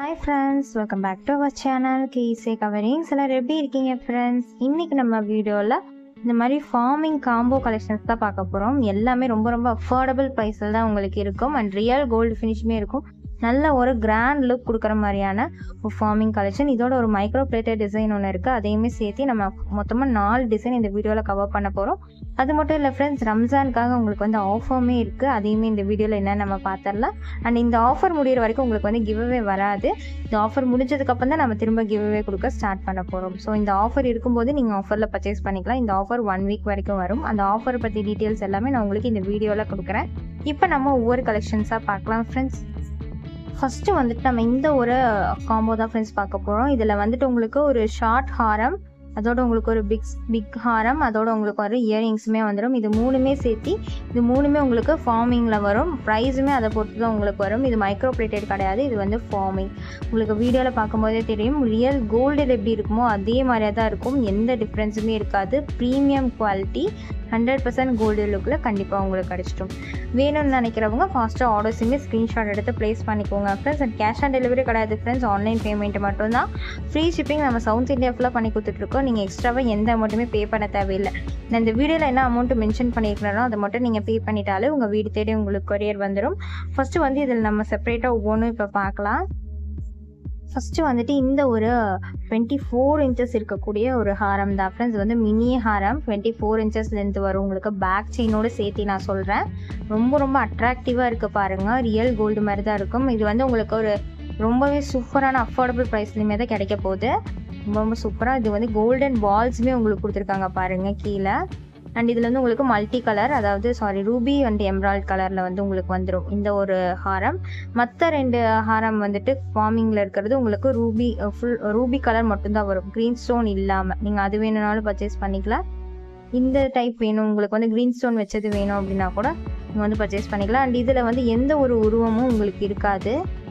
hi friends welcome back to our channel கேசே coverings எல்லாரும் எப்படி இருக்கீங்க ஃப்ரெண்ட்ஸ் இன்னைக்கு நம்ம வீடியோவில் இந்த மாதிரி ஃபார்மிங் காம்போ கலெக்ஷன்ஸ் தான் பார்க்க போகிறோம் எல்லாமே ரொம்ப ரொம்ப அஃபோர்டபுள் ப்ரைஸில் தான் உங்களுக்கு இருக்கும் அண்ட் ரியல் கோல்டு ஃபினிஷுமே இருக்கும் நல்ல ஒரு கிராண்ட் லுக் கொடுக்குற மாதிரியான ஒரு ஃபார்மிங் கலெக்ஷன் இதோட ஒரு மைக்ரோ பிளேட்டட் டிசைன் ஒன்று இருக்குது அதையுமே சேர்த்து நம்ம மொத்தமாக நாலு டிசைன் இந்த வீடியோவில் கவர் பண்ண போகிறோம் அது மட்டும் இல்லை ஃப்ரெண்ட்ஸ் ரம்ஜானுக்காக உங்களுக்கு வந்து ஆஃபருமே இருக்குது அதையுமே இந்த வீடியோவில் என்ன நம்ம பார்த்துடலாம் அண்ட் இந்த ஆஃபர் முடியிற வரைக்கும் உங்களுக்கு வந்து கிவ்அவே வராது இந்த ஆஃபர் முடிஞ்சதுக்கப்புறம் தான் நம்ம திரும்ப கிவ்அவே கொடுக்க ஸ்டார்ட் பண்ண போகிறோம் ஸோ இந்த ஆஃபர் இருக்கும்போது நீங்கள் ஆஃபரில் பர்ச்சேஸ் பண்ணிக்கலாம் இந்த ஆஃபர் ஒன் வீக் வரைக்கும் வரும் அந்த ஆஃபரை பற்றி டீட்டெயில்ஸ் எல்லாமே நான் உங்களுக்கு இந்த வீடியோவில் கொடுக்குறேன் இப்போ நம்ம ஒவ்வொரு கலெக்ஷன்ஸாக பார்க்கலாம் ஃப்ரெண்ட்ஸ் ஃபஸ்ட்டு வந்துட்டு நம்ம இந்த ஒரு காம்போ தான் ஃப்ரெண்ட்ஸ் பார்க்க போகிறோம் இதில் வந்துட்டு உங்களுக்கு ஒரு ஷார்ட் ஹாரம் அதோட உங்களுக்கு ஒரு பிக் பிக் ஹாரம் அதோட உங்களுக்கு ஒரு இயரிங்ஸுமே வந்துடும் இது மூணுமே சேர்த்து இது மூணுமே உங்களுக்கு ஃபார்மிங்கில் வரும் ப்ரைஸுமே அதை பொறுத்து தான் உங்களுக்கு வரும் இது மைக்ரோ பிளேட்டட் கிடையாது இது வந்து ஃபார்மிங் உங்களுக்கு வீடியோவில் பார்க்கும்போதே தெரியும் ரியல் கோல்டில் எப்படி இருக்குமோ அதே மாதிரியே தான் இருக்கும் எந்த டிஃப்ரென்ஸுமே இருக்காது premium quality hundred percent gold லுக்கில் கண்டிப்பாக உங்களுக்கு கிடச்சிட்டும் வேணும்னு நினைக்கிறவங்க ஃபாஸ்ட்டாக ஆர்டர்ஸுமே ஸ்க்ரீன்ஷாட் எடுத்து ப்ளேஸ் பண்ணிக்கோங்க friends and cash on delivery கிடையாது ஃப்ரெண்ட்ஸ் ஆன்லைன் பேமெண்ட் மட்டும்தான் ஃப்ரீ ஷிப்பிங் நம்ம சவுத் இந்தியா ஃபுல்லாக பண்ணி கொடுத்துட்ருக்கோம் நீங்கள் எக்ஸ்ட்ராவாக எந்த அமௌண்ட்டுமே பே பண்ண தேவையில்லை நான் இந்த வீடியோவில் என்ன அமௌண்ட்டு மென்ஷன் பண்ணியிருக்கிறனோ அதை மட்டும் நீங்கள் பே பண்ணிட்டாலே உங்கள் வீடு தேடி உங்களுக்கு கொரியர் வந்துடும் ஃபஸ்ட்டு வந்து இதில் நம்ம செப்பரேட்டாக ஒவ்வொன்றும் இப்போ பார்க்கலாம் ஃபஸ்ட்டு வந்துட்டு இந்த ஒரு டுவெண்ட்டி ஃபோர் இன்ச்சஸ் இருக்கக்கூடிய ஒரு ஹாரம் தான் ஃப்ரெண்ட்ஸ் வந்து மினி ஹாரம் டுவெண்ட்டி ஃபோர் இன்ச்சஸ்லேருந்து வரும் உங்களுக்கு பேக் செயினோடு சேர்த்து நான் சொல்கிறேன் ரொம்ப ரொம்ப அட்ராக்டிவாக இருக்குது பாருங்கள் ரியல் கோல்டு மாதிரி தான் இருக்கும் இது வந்து உங்களுக்கு ஒரு ரொம்பவே சூப்பரான அஃபோர்டபுள் ப்ரைஸ்லையுமே தான் கிடைக்க போகுது ரொம்ப ரொம்ப சூப்பராக இது வந்து கோல்டன் பால்ஸுமே உங்களுக்கு கொடுத்துருக்காங்க பாருங்கள் கீழே அண்ட் இதில் வந்து உங்களுக்கு மல்டி கலர் அதாவது சாரி ரூபி அண்ட் எம்ராய்ட் கலரில் வந்து உங்களுக்கு வந்துடும் இந்த ஒரு ஹாரம் மற்ற ரெண்டு ஹாரம் வந்துட்டு ஃபார்மிங்கில் இருக்கிறது உங்களுக்கு ரூபி ஃபுல் ரூபி கலர் மட்டும்தான் வரும் க்ரீன் ஸ்டோன் இல்லாமல் நீங்கள் அது வேணும்னாலும் பர்ச்சேஸ் பண்ணிக்கலாம் இந்த டைப் வேணும் உங்களுக்கு வந்து க்ரீன் ஸ்டோன் வச்சது வேணும் அப்படின்னா கூட நீங்கள் வந்து பர்ச்சேஸ் பண்ணிக்கலாம் அண்ட் இதில் வந்து எந்த ஒரு உருவமும் உங்களுக்கு இருக்காது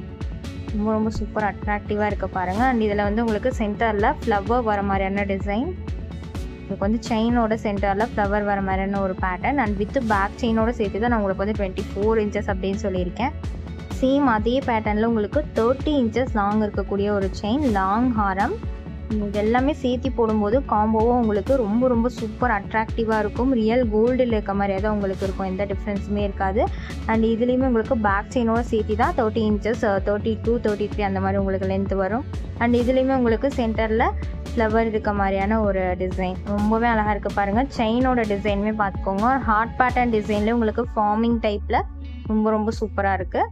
ரொம்ப ரொம்ப சூப்பர் அட்ராக்டிவாக இருக்க பாருங்கள் அண்ட் இதில் வந்து உங்களுக்கு சென்டரில் ஃப்ளவர் வர மாதிரியான டிசைன் உங்களுக்கு வந்து செயினோட சென்டரில் ஃப்ளவர் வர மாதிரியான ஒரு பேட்டர்ன் அண்ட் வித் பேக் செயினோட சேர்த்து தான் நான் உங்களுக்கு வந்து டுவெண்ட்டி ஃபோர் இன்ச்சஸ் அப்படின்னு சொல்லியிருக்கேன் சேம் அதே பேட்டர்னில் உங்களுக்கு தேர்ட்டி இன்ச்சஸ் லாங் இருக்கக்கூடிய ஒரு செயின் லாங் ஹாரம் இது எல்லாமே சேர்த்தி போடும்போது காம்போவும் உங்களுக்கு ரொம்ப ரொம்ப சூப்பர் அட்ராக்டிவாக இருக்கும் ரியல் கோல்டில் இருக்க மாதிரியே தான் உங்களுக்கு இருக்கும் எந்த டிஃப்ரென்ஸுமே இருக்காது அண்ட் இதுலேயுமே உங்களுக்கு பேக் செயினோட சேர்த்தி தான் thirty inches thirty two thirty three அந்த மாதிரி உங்களுக்கு லென்த் வரும் அண்ட் இதுலேயுமே உங்களுக்கு சென்டரில் ஃப்ளவர் இருக்க மாதிரியான ஒரு டிசைன் ரொம்பவே அழகாக இருக்குது பாருங்கள் செயினோட டிசைனுமே பார்த்துக்கோங்க ஹார்ட் பேட்டர்ன் டிசைன்லேயே உங்களுக்கு ஃபார்மிங் டைப்பில் ரொம்ப ரொம்ப சூப்பராக இருக்குது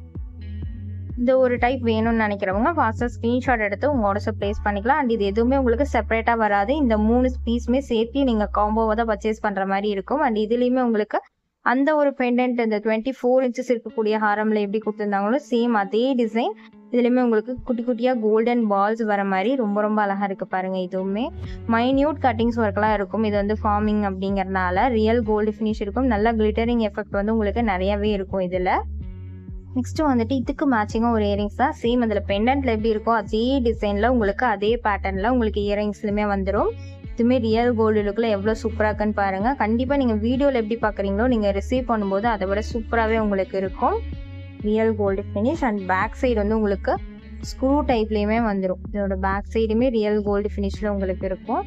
இந்த ஒரு டைப் வேணும்னு நினைக்கிறவங்க ஃபாஸ்ட்டாக ஸ்க்ரீன்ஷாட் எடுத்து உங்கள் ஆர்டர்ஸை ப்ளேஸ் பண்ணிக்கலாம் அண்ட் இது எதுவுமே உங்களுக்கு செப்பரேட்டாக வராது இந்த மூணு பீஸுமே சேர்த்து நீங்கள் காம்போவை தான் பர்ச்சேஸ் பண்ணுற மாதிரி இருக்கும் அண்ட் இதுலேயுமே உங்களுக்கு அந்த ஒரு பெண்டன்ட் இந்த டுவெண்ட்டி ஃபோர் இன்ச்சஸ் இருக்கக்கூடிய ஹாரமில் எப்படி கொடுத்துருந்தாங்களோ சேம் அதே டிசைன் இதுலேயுமே உங்களுக்கு குட்டி குட்டியாக கோல்டன் பால்ஸ் வர மாதிரி ரொம்ப ரொம்ப அழகாக இருக்குது பாருங்கள் இதுவுமே மைன்யூட் கட்டிங்ஸ் ஒர்க்லாம் இருக்கும் இது வந்து ஃபார்மிங் அப்படிங்கிறனால ரியல் கோல்டு ஃபினிஷ் இருக்கும் நல்ல கிளிட்டரிங் எஃபெக்ட் வந்து உங்களுக்கு நிறையவே இருக்கும் இதில் நெக்ஸ்ட்டு வந்துட்டு இதுக்கு மேட்சிங்காக ஒரு இயரிங்ஸ் தான் சேம் அதில் பெண்டன்ட்டில் எப்படி இருக்கோ அதே டிசைனில் உங்களுக்கு அதே பேட்டர்னில் உங்களுக்கு இயரிங்ஸ்லையுமே வந்துடும் இதுவுமே ரியல் கோல்டு லுக்கில் எவ்வளோ சூப்பராக இருக்குன்னு பாருங்கள் கண்டிப்பாக நீங்கள் வீடியோவில் எப்படி பார்க்குறீங்களோ நீங்கள் ரிசீவ் பண்ணும்போது அதை விட சூப்பராகவே உங்களுக்கு இருக்கும் real gold finish and back side வந்து உங்களுக்கு ஸ்க்ரூ டைப்லேயுமே வந்துடும் இதோட பேக் சைடுமே ரியல் கோல்டு ஃபினிஷில் உங்களுக்கு இருக்கும்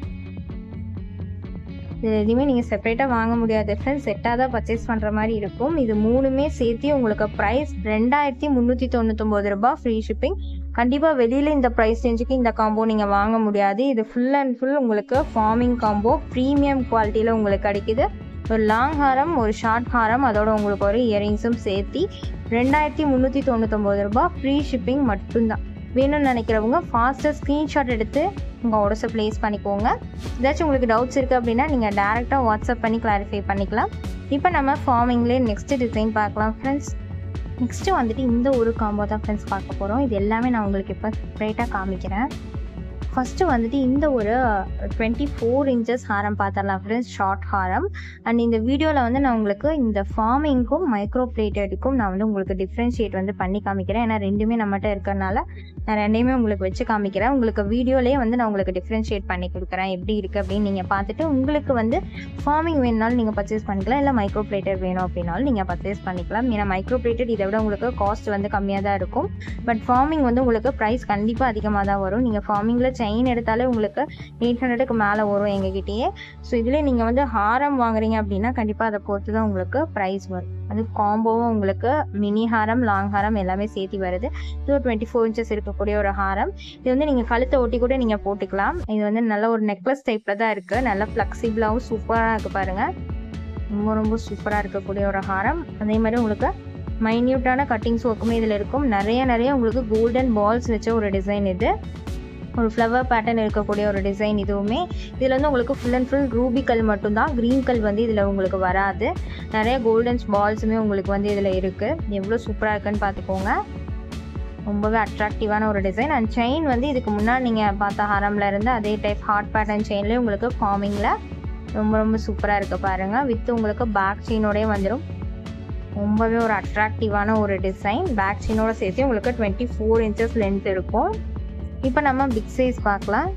இது எதுவுமே நீங்கள் செப்பரேட்டாக வாங்க முடியாது ஃப்ரெண்ட்ஸ் செட்டாக தான் பர்ச்சேஸ் பண்ணுற மாதிரி இருக்கும் இது மூணுமே சேர்த்து உங்களுக்கு ப்ரைஸ் ரெண்டாயிரத்தி முந்நூற்றி தொண்ணூத்தொம்பது ரூபாய் ஃப்ரீ ஷிப்பிங் கண்டிப்பாக வெளியில் இந்த ப்ரைஸ் ரேஞ்சுக்கு இந்த காம்போ நீங்கள் வாங்க முடியாது இது ஃபுல் அண்ட் ஃபுல் உங்களுக்கு ஃபார்மிங் காம்போ ப்ரீமியம் குவாலிட்டியில் உங்களுக்கு கிடைக்குது ஒரு லாங் ஹாரம் ஒரு ஷார்ட் ஹாரம் அதோட உங்களுக்கு ஒரு இயரிங்ஸும் சேர்த்து ரெண்டாயிரத்தி முந்நூற்றி தொண்ணூத்தொம்பது ரூபாய் ஃப்ரீ ஷிப்பிங் மட்டும்தான் வேணும்னு நினைக்கிறவங்க ஃபாஸ்ட்டாக ஸ்க்ரீன்ஷாட் எடுத்து உங்கள் ஆர்டர்ஸை ப்ளேஸ் பண்ணிக்கோங்க ஏதாச்சும் உங்களுக்கு டவுட்ஸ் இருக்குது அப்படின்னா நீங்கள் டேரெக்டாக வாட்ஸ்அப் பண்ணி கிளாரிஃபை பண்ணிக்கலாம் இப்போ நம்ம ஃபார்மிங்லேயே நெக்ஸ்ட்டு டிசைன் பார்க்கலாம் ஃப்ரெண்ட்ஸ் நெக்ஸ்ட்டு வந்துட்டு இந்த ஒரு காம்போ தான் ஃப்ரெண்ட்ஸ் பார்க்க போகிறோம் இது எல்லாமே நான் உங்களுக்கு இப்போ செப்பரேட்டாக காமிக்கிறேன் ஃபஸ்ட்டு வந்துட்டு இந்த ஒரு டுவெண்ட்டி ஃபோர் இன்ச்சஸ் ஹாரம் பார்த்துடலாம் ஃப்ரெண்ட்ஸ் ஷார்ட் ஹாரம் அண்ட் இந்த வீடியோவில் வந்து நான் உங்களுக்கு இந்த ஃபார்மிங்க்கும் மைக்ரோ பிளேட்டடுக்கும் நான் வந்து உங்களுக்கு டிஃப்ரென்ஷியேட் வந்து பண்ணி காமிக்கிறேன் ஏன்னா ரெண்டுமே நம்மகிட்ட இருக்கிறனால நான் ரெண்டையுமே உங்களுக்கு வச்சு காமிக்கிறேன் உங்களுக்கு வீடியோலேயே வந்து நான் உங்களுக்கு டிஃப்ரென்ஷியேட் பண்ணி கொடுக்குறேன் எப்படி இருக்குது அப்படின்னு நீங்கள் பார்த்துட்டு உங்களுக்கு வந்து ஃபார்மிங் வேணுனாலும் நீங்கள் பர்ச்சேஸ் பண்ணிக்கலாம் இல்லை மைக்ரோ பிளேட்டட் வேணும் அப்படின்னாலும் நீங்கள் பர்ச்சேஸ் பண்ணிக்கலாம் ஏன்னா மைக்ரோ பிளேட்டட் இதை விட உங்களுக்கு காஸ்ட் வந்து கம்மியாக தான் இருக்கும் பட் ஃபார்மிங் வந்து உங்களுக்கு ப்ரைஸ் கண்டிப்பாக அதிகமாக தான் வரும் நீங்கள் ஃபார்மிங்கில் செயின் எடுத்தாலே உங்களுக்கு எயிட் ஹண்ட்ரடுக்கு மேலே வரும் எங்ககிட்டயே ஸோ இதில் நீங்கள் வந்து ஹாரம் வாங்குறீங்க அப்படின்னா கண்டிப்பாக அதை பொறுத்து தான் உங்களுக்கு ப்ரைஸ் வரும் அது காம்போவும் உங்களுக்கு மினி ஹாரம் லாங் ஹாரம் எல்லாமே சேர்த்து வருது இது ஒரு டுவெண்ட்டி ஃபோர் இன்ச்சஸ் இருக்கக்கூடிய ஒரு ஹாரம் இது வந்து நீங்கள் கழுத்தை ஒட்டி கூட நீங்கள் போட்டுக்கலாம் இது வந்து நல்ல ஒரு நெக்லஸ் டைப்பில் தான் இருக்குது நல்ல ஃப்ளெக்சிபிளாகவும் சூப்பராக இருக்குது பாருங்கள் ரொம்ப ரொம்ப சூப்பராக இருக்கக்கூடிய ஒரு ஹாரம் அதே மாதிரி உங்களுக்கு மைன்யூட்டான கட்டிங்ஸ் ஒர்க்குமே இதில் இருக்கும் நிறைய நிறைய உங்களுக்கு கோல்டன் பால்ஸ் வச்ச ஒரு டிசைன் இது ஒரு ஃப்ளவர் பேட்டர்ன் இருக்கக்கூடிய ஒரு டிசைன் இதுவுமே இதில் வந்து உங்களுக்கு ஃபுல் அண்ட் ஃபுல் ரூபி கல் மட்டும்தான் க்ரீன் கல் வந்து இதில் உங்களுக்கு வராது நிறைய கோல்டன்ஸ் பால்ஸுமே உங்களுக்கு வந்து இதில் இருக்குது எவ்வளோ சூப்பராக இருக்குன்னு பார்த்துக்கோங்க ரொம்பவே அட்ராக்டிவான ஒரு டிசைன் அண்ட் செயின் வந்து இதுக்கு முன்னாடி நீங்கள் பார்த்த ஹாரமில் இருந்து அதே டைப் ஹார்ட் பேட்டர்ன் செயின்லேயே உங்களுக்கு ஃபார்மிங்கில் ரொம்ப ரொம்ப சூப்பராக இருக்குது பாருங்கள் வித் உங்களுக்கு பேக் செயினோடய வந்துடும் ரொம்பவே ஒரு அட்ராக்டிவான ஒரு டிசைன் பேக் செயினோட சேர்த்து உங்களுக்கு டுவெண்ட்டி ஃபோர் இன்ச்சஸ் லென்த் இருக்கும் இப்போ நம்ம பிக் சைஸ் பார்க்கலாம்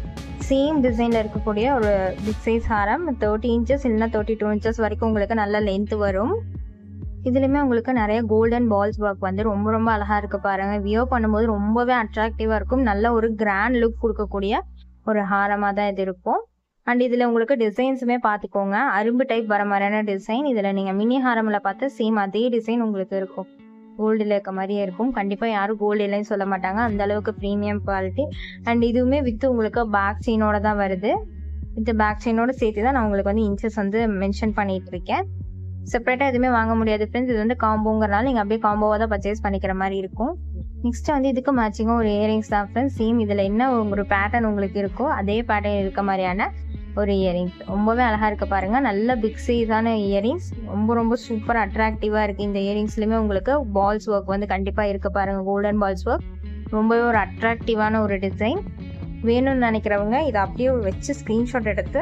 சேம் டிசைனில் இருக்கக்கூடிய ஒரு பிக் சைஸ் ஹாரம் தேர்ட்டி இன்ச்சஸ் இல்லைனா தேர்ட்டி டூ இன்ச்சஸ் வரைக்கும் உங்களுக்கு நல்ல லென்த் வரும் இதுலேயுமே உங்களுக்கு நிறைய கோல்டன் பால்ஸ் ஒர்க் வந்து ரொம்ப ரொம்ப அழகாக இருக்குது பாருங்கள் வியோ பண்ணும்போது ரொம்பவே அட்ராக்டிவாக இருக்கும் நல்ல ஒரு கிராண்ட் லுக் கொடுக்கக்கூடிய ஒரு ஹாரமாக தான் இது இருக்கும் அண்ட் இதில் உங்களுக்கு டிசைன்ஸுமே பார்த்துக்கோங்க அரும்பு டைப் வர மாதிரியான டிசைன் இதில் நீங்கள் மினி ஹாரமில் பார்த்து சேம் அதே டிசைன் உங்களுக்கு இருக்கும் கோல்டில் இருக்க மாதிரியே இருக்கும் கண்டிப்பாக யாரும் கோல்டு இல்லைன்னு சொல்ல மாட்டாங்க அந்த அளவுக்கு ப்ரீமியம் குவாலிட்டி அண்ட் இதுவுமே வித் உங்களுக்கு பேக் செயினோட தான் வருது வித் பேக் செயினோட சேர்த்து தான் நான் உங்களுக்கு வந்து இன்ச்சஸ் வந்து மென்ஷன் பண்ணிட்டு இருக்கேன் செப்பரேட்டாக எதுவுமே வாங்க முடியாது ஃப்ரெண்ட்ஸ் இது வந்து காம்போங்கிறனால நீங்கள் அப்படியே காம்போவாக தான் பர்ச்சேஸ் பண்ணிக்கிற மாதிரி இருக்கும் நெக்ஸ்ட் வந்து இதுக்கு மேட்சிங்காக ஒரு இயரிங்ஸ் தான் ஃப்ரெண்ட்ஸ் சேம் இதில் என்ன ஒரு பேட்டர்ன் உங்களுக்கு இருக்கோ அதே பேட்டர்ன் இருக்க மாதிரியான ஒரு இயரிங்ஸ் ரொம்பவே அழகாக இருக்க பாருங்கள் நல்ல பிக் சைஸான இயரிங்ஸ் ரொம்ப ரொம்ப சூப்பர் அட்ராக்டிவாக இருக்குது இந்த இயரிங்ஸ்லையுமே உங்களுக்கு பால்ஸ் ஒர்க் வந்து கண்டிப்பாக இருக்க பாருங்கள் கோல்டன் பால்ஸ் ஒர்க் ரொம்பவே ஒரு அட்ராக்டிவான ஒரு டிசைன் வேணும்னு நினைக்கிறவங்க இதை அப்படியே வச்சு ஸ்க்ரீன்ஷாட் எடுத்து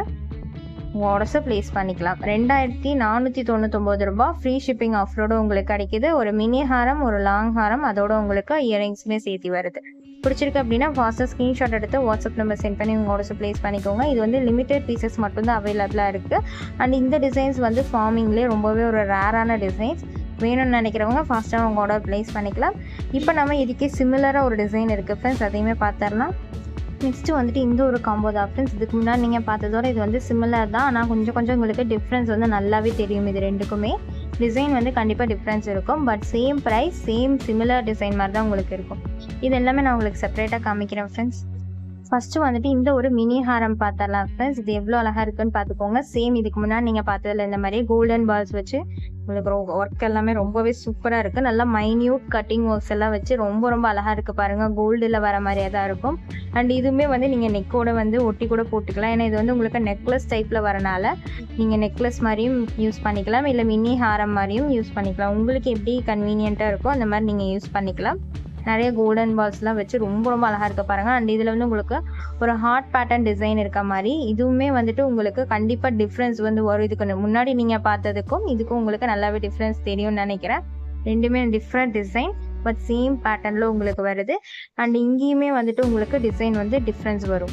உடச்ச ப்ளேஸ் பண்ணிக்கலாம் ரெண்டாயிரத்தி நானூற்றி தொண்ணூத்தொம்பது ரூபா ஃப்ரீ ஷிப்பிங் ஆஃபரோட உங்களுக்கு கிடைக்குது ஒரு மினி ஹாரம் ஒரு லாங் ஹாரம் அதோட உங்களுக்கு இயரிங்ஸுமே சேர்த்து வருது பிடிச்சிருக்கு அப்படின்னா ஃபாஸ்ட்டாக ஸ்க்ரீன்ஷாட் எடுத்து வாட்ஸ்அப் நம்பர் சென்ட் பண்ணி உங்கள் ஆர்டர்ஸ் ப்ளேஸ் பண்ணிக்கோங்க இது வந்து லிமிடெட் பீசஸ் மட்டும்தான் அவைலபிளாக இருக்குது அண்ட் இந்த டிசைன்ஸ் வந்து ஃபார்மிங்லேயே ரொம்பவே ஒரு ரேரான டிசைன்ஸ் வேணும்னு நினைக்கிறவங்க ஃபாஸ்ட்டாக உங்கள் ஆர்டர் ப்ளேஸ் பண்ணிக்கலாம் இப்போ நம்ம இதுக்கே சிமிலராக ஒரு டிசைன் இருக்குது ஃப்ரெண்ட்ஸ் அதையுமே பார்த்துடலாம் நெக்ஸ்ட்டு வந்துட்டு இந்த ஒரு காம்போ தான் ஃப்ரெண்ட்ஸ் இதுக்கு முன்னாடி நீங்கள் பார்த்ததோட இது வந்து சிமிலர் தான் ஆனால் கொஞ்சம் கொஞ்சம் உங்களுக்கு டிஃப்ரென்ஸ் வந்து நல்லாவே தெரியும் இது ரெண்டுக்குமே டிசைன் வந்து கண்டிப்பாக டிஃப்ரென்ஸ் இருக்கும் but same price same similar design மாதிரி தான் உங்களுக்கு இருக்கும் இது எல்லாமே நான் உங்களுக்கு செப்பரேட்டாக காமிக்கிறேன் ஃப்ரெண்ட்ஸ் ஃபஸ்ட்டு வந்துட்டு இந்த ஒரு மினி ஹாரம் பார்த்தரலாம் ஃப்ரெண்ட்ஸ் இது எவ்வளோ அழகாக இருக்குன்னு பார்த்துக்கோங்க சேம் இதுக்கு முன்னாடி நீங்கள் பார்த்ததில் இந்த மாதிரி கோல்டன் பால்ஸ் வச்சு உங்களுக்கு ஒர்க் எல்லாமே ரொம்பவே சூப்பராக இருக்குது நல்லா மைன்யூட் கட்டிங் ஒர்க்ஸ் எல்லாம் வச்சு ரொம்ப ரொம்ப அழகாக இருக்குது பாருங்கள் கோல்டில் வர மாதிரியே தான் இருக்கும் அண்ட் இதுவுமே வந்து நீங்கள் நெக்கோட வந்து ஒட்டி கூட போட்டுக்கலாம் ஏன்னா இது வந்து உங்களுக்கு நெக்லஸ் டைப்பில் வரனால நீங்கள் நெக்லஸ் மாதிரியும் யூஸ் பண்ணிக்கலாம் இல்லை மினி ஹாரம் மாதிரியும் யூஸ் பண்ணிக்கலாம் உங்களுக்கு எப்படி கன்வீனியண்ட்டாக இருக்கோ அந்த மாதிரி நீங்கள் யூஸ் பண்ணிக்கலாம் நிறைய கோல்டன் பால்ஸ்லாம் வச்சு ரொம்ப ரொம்ப அழகாக இருக்க பாருங்க அண்ட் இதில் வந்து உங்களுக்கு ஒரு ஹார்ட் பேட்டர்ன் டிசைன் இருக்க மாதிரி இதுவுமே வந்துட்டு உங்களுக்கு கண்டிப்பாக டிஃப்ரென்ஸ் வந்து வரும் இதுக்கு முன்னாடி நீங்கள் பார்த்ததுக்கும் இதுக்கும் உங்களுக்கு நல்லாவே டிஃப்ரென்ஸ் தெரியும்னு நினைக்கிறேன் ரெண்டுமே டிஃப்ரெண்ட் டிசைன் பட் சேம் பேட்டர்னில் உங்களுக்கு வருது அண்ட் இங்கேயுமே வந்துட்டு உங்களுக்கு டிசைன் வந்து டிஃப்ரென்ஸ் வரும்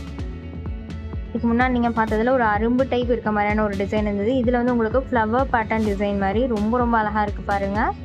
இதுக்கு முன்னாடி நீங்கள் பார்த்ததுல ஒரு அரும்பு டைப் இருக்க மாதிரியான ஒரு டிசைன் இருந்தது இதில் வந்து உங்களுக்கு ஃப்ளவர் பேட்டர்ன் டிசைன் மாதிரி ரொம்ப ரொம்ப அழகாக இருக்குது பாருங்கள்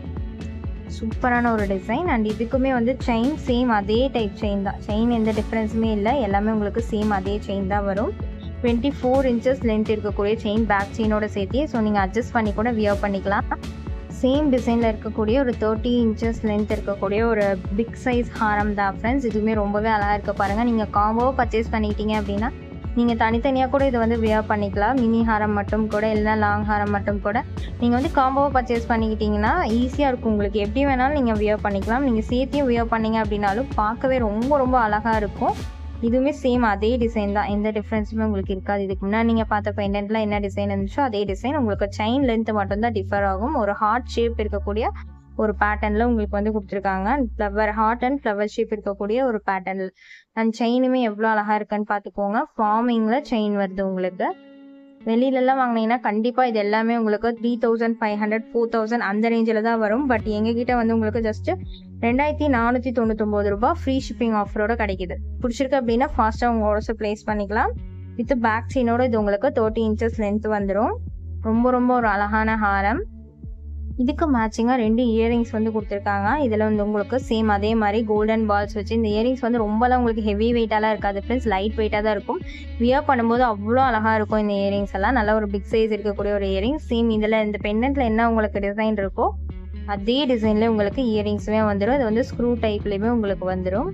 சூப்பரான ஒரு டிசைன் அண்ட் இதுக்குமே வந்து செயின் சேம் அதே டைப் செயின் தான் செயின் எந்த டிஃப்ரென்ஸுமே இல்லை எல்லாமே உங்களுக்கு சேம் அதே செயின் தான் வரும் டுவெண்ட்டி ஃபோர் இன்ச்சஸ் லென்த் இருக்கக்கூடிய செயின் பேக் செயினோட சேர்த்து ஸோ நீங்கள் அட்ஜஸ்ட் பண்ணி கூட வியர் பண்ணிக்கலாம் சேம் டிசைனில் இருக்கக்கூடிய ஒரு தேர்ட்டி இன்ச்சஸ் லென்த் இருக்கக்கூடிய ஒரு பிக் சைஸ் ஹாரம் தான் ஃப்ரெண்ட்ஸ் இதுவுமே ரொம்பவே அழகாக இருக்க பாருங்கள் நீங்கள் காம்போவை பர்ச்சேஸ் பண்ணிக்கிட்டீங்க அப்படின்னா நீங்கள் தனித்தனியாக கூட இதை வந்து வியர் பண்ணிக்கலாம் மினி ஹாரம் மட்டும் கூட இல்லைனா லாங் ஹாரம் மட்டும் கூட நீங்கள் வந்து காம்போவை பர்ச்சேஸ் பண்ணிக்கிட்டிங்கன்னா ஈஸியாக இருக்கும் உங்களுக்கு எப்படி வேணாலும் நீங்கள் வியர் பண்ணிக்கலாம் நீங்கள் சேர்த்தியும் வியர் பண்ணீங்க அப்படின்னாலும் பார்க்கவே ரொம்ப ரொம்ப அழகாக இருக்கும் இதுவுமே சேம் அதே டிசைன் தான் எந்த டிஃப்ரென்ஸுமே உங்களுக்கு இருக்காது இதுக்கு முன்னாடி நீங்கள் பார்த்த பெண்டன்ட்ல என்ன டிசைன் இருந்துச்சோ அதே டிசைன் உங்களுக்கு செயின் லென்த் மட்டும்தான் டிஃபர் ஆகும் ஒரு ஹார்ட் ஷேப் இருக்கக்கூடிய ஒரு பேட்டர்னில் உங்களுக்கு வந்து கொடுத்துருக்காங்க flower heart and flower shape இருக்கக்கூடிய ஒரு பேட்டர்னில் அண்ட் செயினுமே எவ்வளோ அழகாக இருக்குன்னு பார்த்துக்கோங்க ஃபார்மிங்கில் செயின் வருது உங்களுக்கு வெளியிலலாம் வாங்கினீங்கன்னா கண்டிப்பாக இது எல்லாமே உங்களுக்கு three thousand five hundred four thousand அந்த ரேஞ்சில் தான் வரும் பட் எங்ககிட்ட வந்து உங்களுக்கு ஜஸ்ட் ரெண்டாயிரத்தி நானூற்றி தொண்ணூத்தொம்பது ரூபாய் ஃப்ரீ ஷிப்பிங் ஆஃபரோட கிடைக்குது பிடிச்சிருக்கு அப்படின்னா ஃபாஸ்ட்டாக உங்கள் ஆர்டர்ஸை ப்ளேஸ் பண்ணிக்கலாம் வித் பேக் சீனோட இது உங்களுக்கு தேர்ட்டி இன்ச்சஸ் லென்த் வந்துடும் ரொம்ப ரொம்ப ஒரு அழகான ஹாரம் இதுக்கு மேட்சிங்காக ரெண்டு இயரிங்ஸ் வந்து கொடுத்துருக்காங்க இதில் வந்து உங்களுக்கு சேம் அதே மாதிரி கோல்டன் பால்ஸ் வச்சு இந்த இயரிங்ஸ் வந்து ரொம்பலாம் உங்களுக்கு ஹெவி வெயிட்டாலாம் இருக்காது ஃப்ரெண்ட்ஸ் லைட் வெயிட்டாக தான் இருக்கும் வியர் பண்ணும்போது அவ்வளோ அழகாக இருக்கும் இந்த இயரிங்ஸ் எல்லாம் நல்ல ஒரு பிக் சைஸ் இருக்கக்கூடிய ஒரு இயரிங்ஸ் சேம் இதில் இந்த பெண்டன்ட்டில் என்ன உங்களுக்கு டிசைன் இருக்கோ அதே டிசைனில் உங்களுக்கு இயரிங்ஸுமே வந்துடும் இது வந்து ஸ்க்ரூ டைப்லேயுமே உங்களுக்கு வந்துடும்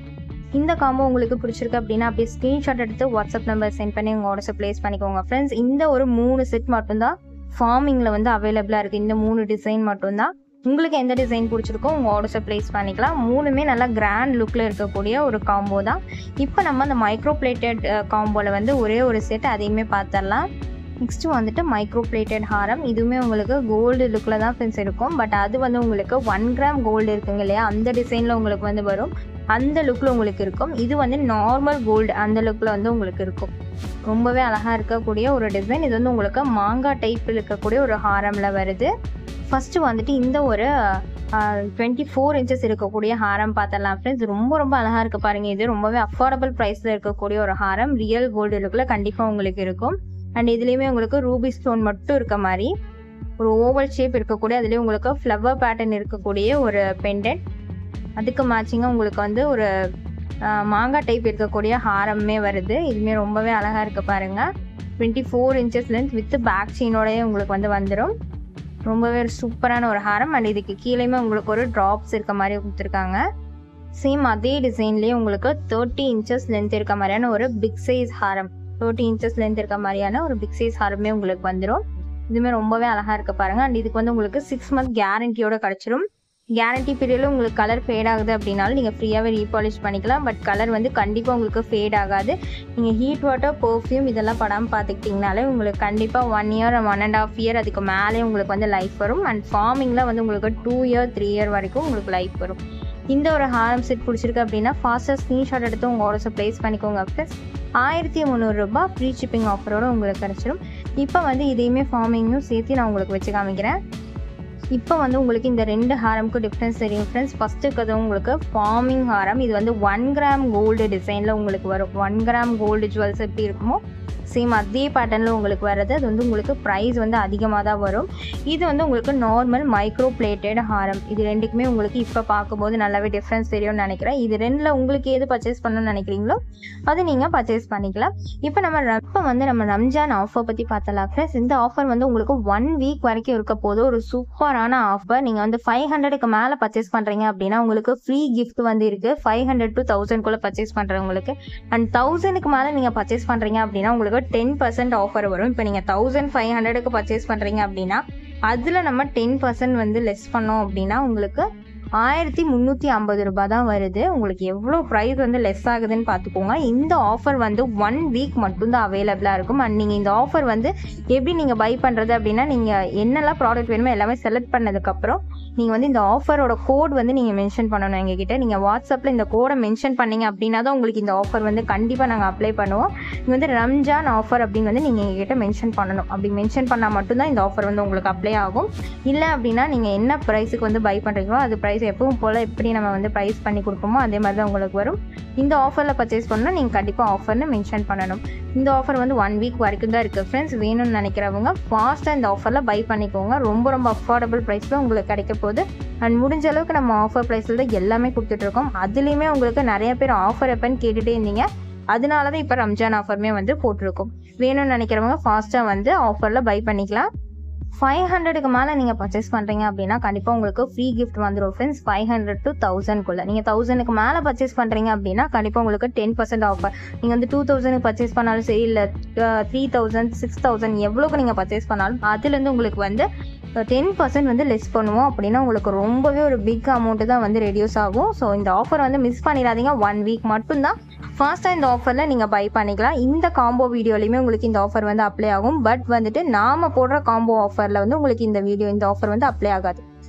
இந்த காம்போ உங்களுக்கு பிடிச்சிருக்கு அப்படின்னா அப்படியே ஸ்க்ரீன்ஷாட் எடுத்து வாட்ஸ்அப் நம்பர் சென்ட் பண்ணி உங்கள் ஆர்டர்ஸை ப்ளேஸ் பண்ணிக்கோங்க ஃப்ரெண்ட்ஸ் இந்த ஒரு மூணு செட் மட்டும்தான் ஃபார்மிங்கில் வந்து அவைலபிளாக இருக்குது இந்த மூணு டிசைன் மட்டும்தான் உங்களுக்கு எந்த டிசைன் பிடிச்சிருக்கோ உங்கள் ஆர்டர்ஸை ப்ளேஸ் பண்ணிக்கலாம் மூணுமே நல்லா கிராண்ட் லுக்கில் இருக்கக்கூடிய ஒரு காம்போ தான் இப்போ நம்ம அந்த மைக்ரோ பிளேட்டட் காம்போவில் வந்து ஒரே ஒரு செட் அதையுமே பார்த்துடலாம் நெக்ஸ்ட்டு வந்துட்டு மைக்ரோ பிளேட்டட் ஹாரம் இதுவுமே உங்களுக்கு கோல்டு லுக்கில் தான் ஃப்ரெண்ட்ஸ் இருக்கும் பட் அது வந்து உங்களுக்கு ஒன் கிராம் கோல்டு இருக்குங்க இல்லையா அந்த டிசைனில் உங்களுக்கு வந்து வரும் அந்த லுக்கில் உங்களுக்கு இருக்கும் இது வந்து நார்மல் கோல்டு அந்த லுக்கில் வந்து உங்களுக்கு இருக்கும் ரொம்பவே அழகாக இருக்கக்கூடிய ஒரு டிசைன் இது வந்து உங்களுக்கு மாங்காய் டைப்பில் இருக்கக்கூடிய ஒரு ஹாரமில் வருது ஃபஸ்ட்டு வந்துட்டு இந்த ஒரு டுவெண்ட்டி ஃபோர் இன்ச்சஸ் இருக்கக்கூடிய ஹாரம் பார்த்தலாம் ஃப்ரெண்ட்ஸ் ரொம்ப ரொம்ப அழகாக இருக்குது பாருங்கள் இது ரொம்பவே அஃபோர்டபுள் ப்ரைஸில் இருக்கக்கூடிய ஒரு ஹாரம் ரியல் கோல்டு லுக்கில் கண்டிப்பாக உங்களுக்கு இருக்கும் அண்ட் இதுலேயுமே உங்களுக்கு ரூபி ஸ்டோன் மட்டும் இருக்க மாதிரி ஒரு ஓவல் ஷேப் இருக்கக்கூடிய அதுலேயும் உங்களுக்கு ஃப்ளவர் பேட்டர்ன் இருக்கக்கூடிய ஒரு பெண்டன்ட் அதுக்கு மேட்சிங்காக உங்களுக்கு வந்து ஒரு மாங்காய் டைப் இருக்கக்கூடிய ஹாரமே வருது இதுவுமே ரொம்பவே அழகாக இருக்க பாருங்கள் twenty four inches length with back செயினோடய உங்களுக்கு வந்து வந்துடும் ரொம்பவே ஒரு சூப்பரான ஒரு ஹாரம் அண்ட் இதுக்கு கீழேயுமே உங்களுக்கு ஒரு ட்ராப்ஸ் இருக்க மாதிரி கொடுத்துருக்காங்க சேம் அதே டிசைன்லேயே உங்களுக்கு தேர்ட்டி இன்ச்சஸ் லென்த் இருக்க மாதிரியான ஒரு பிக் சைஸ் ஹாரம் தேர்ட்டி இன்ச்சஸ் லென்த் இருக்க மாதிரியான ஒரு பிக் சைஸ் ஹாரமே உங்களுக்கு வந்துடும் இதுவுமே ரொம்பவே அழகாக இருக்க பாருங்கள் அண்ட் இதுக்கு வந்து உங்களுக்கு சிக்ஸ் மந்த் கேரண்டியோட கிடச்சிரும் கேரண்டி பீரியடில் உங்களுக்கு கலர் ஃபேட் ஆகுது அப்படின்னாலும் நீங்கள் ஃப்ரீயாகவே ரீபாலிஷ் பண்ணிக்கலாம் பட் கலர் வந்து கண்டிப்பாக உங்களுக்கு ஃபேட் ஆகாது நீங்கள் ஹீட் வாட்டர் பர்ஃப்யூம் இதெல்லாம் படாமல் பார்த்துக்கிட்டிங்கனாலே உங்களுக்கு கண்டிப்பாக one year one and half year அதுக்கு மேலே உங்களுக்கு வந்து லைஃப் வரும் அண்ட் ஃபார்மிங்கில் வந்து உங்களுக்கு டூ இயர் த்ரீ இயர் வரைக்கும் உங்களுக்கு லைஃப் வரும் இந்த ஒரு ஹாரம் செட் பிடிச்சிருக்கு அப்படின்னா ஃபாஸ்ட்டாக ஸ்க்ரீன்ஷாட் எடுத்து உங்கள் ஆர்டர்ஸை ப்ளேஸ் பண்ணிக்கோங்க ப்ளஸ் ஆயிரத்தி முந்நூறுரூபா ஃப்ரீ ஷிப்பிங் ஆஃபரோட உங்களுக்கு கிடச்சிரும் இப்போ வந்து இதையுமே ஃபார்மிங்கும் சேர்த்து நான் உங்களுக்கு வச்சு காமிக்கிறேன் இப்போ வந்து உங்களுக்கு இந்த ரெண்டு ஹாரமுக்கு டிஃப்ரென்ஸ் தெரியும் ஃப்ரெண்ட்ஸ் ஃபஸ்ட்டு இருக்கிறது உங்களுக்கு ஃபார்மிங் ஹாரம் இது வந்து ஒன் கிராம் கோல்டு டிசைனில் உங்களுக்கு வரும் ஒன் கிராம் கோல்டு ஜுவல்ஸ் எப்படி இருக்குமோ சேம் அதே பேட்டர்னில் உங்களுக்கு வர்றது அது வந்து உங்களுக்கு ப்ரைஸ் வந்து அதிகமாக தான் வரும் இது வந்து உங்களுக்கு நார்மல் மைக்ரோ பிளேட்டட் ஹாரம் இது ரெண்டுக்குமே உங்களுக்கு இப்போ பார்க்கும்போது நல்லாவே டிஃப்ரென்ஸ் தெரியும்னு நினைக்கிறேன் இது ரெண்டில் உங்களுக்கு எது பர்ச்சேஸ் பண்ணணும்னு நினைக்கிறீங்களோ அது நீங்கள் பர்ச்சேஸ் பண்ணிக்கலாம் இப்போ நம்ம இப்போ வந்து நம்ம ரம்ஜான் ஆஃபர் பற்றி பார்த்தலாம் ஃப்ரெண்ட்ஸ் இந்த ஆஃபர் வந்து உங்களுக்கு ஒன் வீக் வரைக்கும் இருக்க போது ஒரு சூப்பரான ஆஃபர் நீங்கள் வந்து ஃபைவ் ஹண்ட்ரடுக்கு மேலே பர்ச்சேஸ் பண்ணுறீங்க அப்படின்னா உங்களுக்கு ஃப்ரீ கிஃப்ட் வந்து இருக்குது ஃபைவ் ஹண்ட்ரட் டு தௌசண்ட்குள்ளே பர்ச்சேஸ் பண்ணுறவங்களுக்கு அண்ட் தௌசண்ட்க்கு மேலே நீங்கள் பர்ச்சேஸ் பண்ணுறீங்க அப்படின்னா உங்களுக்கு டென் பர்சன்ட் ஆஃபர் வரும் இப்போ நீங்கள் தௌசண்ட் ஃபைவ் ஹண்ட்ரடுக்கு பர்ச்சேஸ் பண்ணுறீங்க அப்படின்னா அதில் நம்ம டென் பர்சன்ட் வந்து லெஸ் பண்ணோம் அப்படின்னா உங்களுக்கு ஆயிரத்தி முந்நூற்றி ஐம்பது ரூபாய் தான் வருது உங்களுக்கு எவ்வளோ ப்ரைஸ் வந்து லெஸ் ஆகுதுன்னு பார்த்துக்கோங்க இந்த ஆஃபர் வந்து ஒன் வீக் மட்டும்தான் அவைலபிளாக இருக்கும் அண்ட் நீங்கள் இந்த ஆஃபர் வந்து எப்படி நீங்கள் பை பண்ணுறது அப்படின்னா நீங்கள் என்னெல்லாம் ப்ராடக்ட் வேணுமோ எல்லாமே செலக்ட் பண்ணதுக்கப்புறம் நீங்கள் வந்து இந்த ஆஃபரோட கோட் வந்து நீங்கள் மென்ஷன் பண்ணணும் எங்ககிட்ட நீங்கள் வாட்ஸ்அப்பில் இந்த கோடை மென்ஷன் பண்ணீங்க அப்படின்னா தான் உங்களுக்கு இந்த ஆஃபர் வந்து கண்டிப்பாக நாங்கள் அப்ளை பண்ணுவோம் இது வந்து ரம்ஜான் ஆஃபர் அப்படின்னு வந்து நீங்கள் எங்ககிட்ட மென்ஷன் பண்ணணும் அப்படி மென்ஷன் பண்ணால் மட்டும்தான் இந்த ஆஃபர் வந்து உங்களுக்கு அப்ளை ஆகும் இல்லை அப்படின்னா நீங்கள் என்ன ப்ரைஸுக்கு வந்து பை பண்ணுறீங்களோ அது ப்ரைஸ் எப்பவும் போல் எப்படி நம்ம வந்து ப்ரைஸ் பண்ணி கொடுப்போமோ அதே மாதிரி தான் உங்களுக்கு வரும் இந்த ஆஃபரில் பர்ச்சேஸ் பண்ணால் நீங்கள் கண்டிப்பாக ஆஃபர்னு மென்ஷன் பண்ணணும் இந்த ஆஃபர் வந்து ஒன் வீக் வரைக்கும் தான் இருக்குது ஃப்ரெண்ட்ஸ் வேணும்னு நினைக்கிறவங்க ஃபாஸ்ட்டாக இந்த ஆஃபரில் பை பண்ணிக்கோங்க ரொம்ப ரொம்ப அஃபோர்டபுள் ப்ரைஸில் உங்களுக்கு கிடைக்க போகுது அண்ட் முடிஞ்ச அளவுக்கு நம்ம ஆஃபர் ப்ரைஸில் தான் எல்லாமே கொடுத்துட்ருக்கோம் அதுலேயுமே உங்களுக்கு நிறைய பேர் ஆஃபர் எப்போன்னு கேட்டுகிட்டே இருந்தீங்க அதனால தான் இப்போ ரம்ஜான் ஆஃபருமே வந்து போட்டிருக்கோம் வேணும்னு நினைக்கிறவங்க ஃபாஸ்ட்டாக வந்து ஆஃபரில் பை பண்ணிக்கலாம் ஃபைவ் ஹண்ட்ரடுக்கு மேலே நீங்கள் பர்ச்சேஸ் பண்ணுறீங்க அப்படின்னா கண்டிப்பாக உங்களுக்கு ஃப்ரீ கிஃப்ட் வந்துடும் ஃப்ரெண்ட்ஸ் ஃபைவ் ஹண்ட்ரட் டு தௌசண்ட்குள்ளே நீங்கள் தௌசண்ட்க்கு மேலே பர்ச்சேஸ் பண்ணுறீங்க அப்படின்னா கண்டிப்பாக உங்களுக்கு டென் பர்சன்ட் ஆஃபர் நீங்கள் வந்து டூ தௌசண்ட்க்கு பர்ச்சேஸ் பண்ணாலும் சரி இல்லை த்ரீ தௌசண்ட் சிக்ஸ் தௌசண்ட் எவ்வளோக்கு நீங்கள் பர்ச்சேஸ் பண்ணாலும் அதுலேருந்து உங்களுக்கு வந்து டென் பர்சன்ட் வந்து லெஸ் பண்ணுவோம் அப்படின்னா உங்களுக்கு ரொம்பவே ஒரு பிக் அமௌண்ட்டு தான் வந்து ரெடியூஸ் ஆகும் ஸோ இந்த ஆஃபர் வந்து மிஸ் பண்ணிடாதீங்க ஒன் வீக் மட்டும்தான் ஃபாஸ்ட்டாக இந்த ஆஃபரில் நீங்கள் பை பண்ணிக்கலாம் இந்த காம்போ வீடியோலையுமே உங்களுக்கு இந்த ஆஃபர் வந்து அப்ளை ஆகும் பட் வந்துட்டு நாம் போடுற காம்போ ஆஃபரில் வந்து உங்களுக்கு இந்த வீடியோ இந்த ஆஃபர் வந்து அப்ளை ஆகாது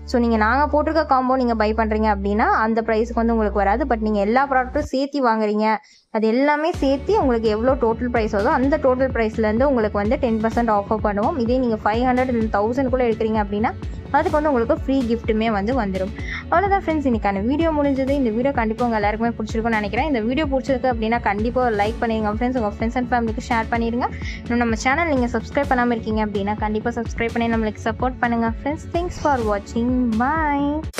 ஸோ நீங்கள் நாங்கள் போட்டிருக்க காம்போ நீங்கள் பை பண்ணுறீங்க அப்படின்னா அந்த ப்ரைஸுக்கு வந்து உங்களுக்கு வராது பட் நீங்கள் எல்லா ப்ராடக்ட்டும் சேர்த்து வாங்குறீங்க அது எல்லாமே சேர்த்து உங்களுக்கு எவ்வளோ டோட்டல் ப்ரைஸ் வருதோ அந்த டோட்டல் ப்ரைஸ்லேருந்து உங்களுக்கு வந்து டென் பர்சன்ட் ஆஃபர் பண்ணுவோம் இதே நீங்கள் ஃபைவ் ஹண்ட்ரட் இல்லை தௌசண்ட்குள்ளே எடுக்கிறீங்க அப்படின்னா அதுக்கு வந்து உங்களுக்கு ஃப்ரீ கிஃப்ட்டுமே வந்து வந்துடும் அவ்வளோதான் ஃப்ரெண்ட்ஸ் இன்னைக்கான வீடியோ முடிஞ்சது இந்த வீடியோ கண்டிப்பாக உங்கள் எல்லாருக்குமே பிடிச்சிருக்கும்னு நினைக்கிறேன் இந்த வீடியோ பிடிச்சிருக்கு அப்படின்னா கண்டிப்பாக ஒரு லைக் பண்ணிடுங்க ஃப்ரெண்ட்ஸ் உங்கள் ஃப்ரெண்ட்ஸ் அண்ட் ஃபேமிலிக்கு ஷேர் பண்ணிடுங்க இன்னும் நம்ம சேனல் நீங்கள் சப்ஸ்கிரைப் பண்ணாமல் இருக்கீங்க அப்படின்னா கண்டிப்பாக சப்ஸ்கிரைப் பண்ணி நம்மளுக்கு சப்போர்ட் பண்ணுங்கள் ஃப்ரெண்ட்ஸ் தேங்க்ஸ் ஃபார் வாட்சிங் பாய்